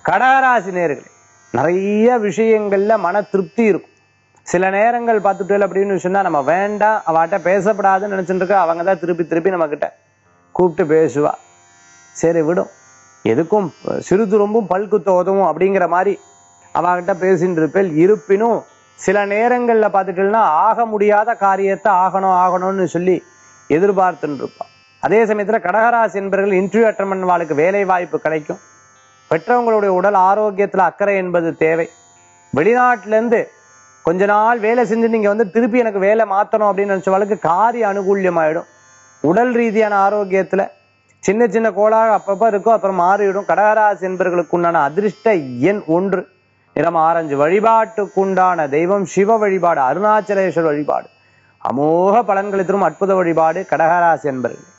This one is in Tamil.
கடகராசி நேர்களே நிறைய விஷயங்கள்ல மன திருப்தி இருக்கும் சில நேரங்கள் பார்த்துட்டு அப்படின்னு சொன்னா நம்ம வேண்டாம் அவட்ட பேசப்படாதுன்னு நினைச்சுட்டு இருக்க அவங்க தான் திருப்பி திருப்பி நம்ம கிட்ட கூப்பிட்டு பேசுவா சரி விடும் எதுக்கும் சிறு துரும்பும் பல்குத்த உதவும் அப்படிங்கிற மாதிரி அவகிட்ட பேசிட்டு இருப்பேன் இருப்பினும் சில நேரங்கள்ல பார்த்துட்டீங்கன்னா ஆக முடியாத காரியத்தை ஆகணும் ஆகணும்னு சொல்லி எதிர்பார்த்துட்டு இருப்பான் அதே சமயத்துல கடகராசி என்பவர்கள் இன்டர்வியூ அட்டன் பண்ண வாழ்க்கை வேலை வாய்ப்பு கிடைக்கும் பெற்றவங்களுடைய உடல் ஆரோக்கியத்துல அக்கறை என்பது தேவை வெளிநாட்டுல இருந்து கொஞ்ச நாள் வேலை செஞ்சு நீங்க வந்து திருப்பி எனக்கு வேலை மாத்தணும் அப்படின்னு நினைச்சவளுக்கு காரிய அனுகூல்யம் ஆயிடும் உடல் ரீதியான ஆரோக்கியத்துல சின்ன சின்ன கோளாறு அப்பப்ப இருக்கும் அப்புறம் மாறிவிடும் கடகராசி என்பவர்களுக்கு உண்டான அதிர்ஷ்ட எண் ஒன்று நிறம் ஆரஞ்சு வழிபாட்டுக்குண்டான தெய்வம் சிவ வழிபாடு அருணாச்சலேஸ்வரர் வழிபாடு அமோக பலன்களை தரும் அற்புத வழிபாடு கடகராசி என்பர்கள்